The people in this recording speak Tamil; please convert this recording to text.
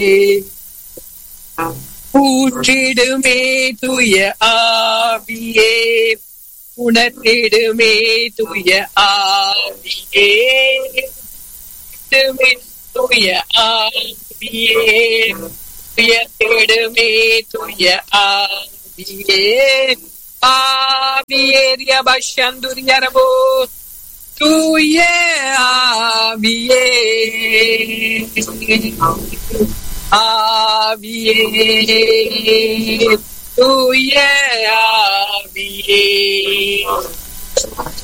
ஊற்றிடுமே தூய ஆவியே உணர்த்திடுமே தூய ஆவியே உணர்த்திடுமே தூய ஆவியே உயர்த்திடுமே தூய ஆவியே ஆவியேரிய பஷந்துரியரபோ தூய ஆவியே ஆவியே தூய ஆவியே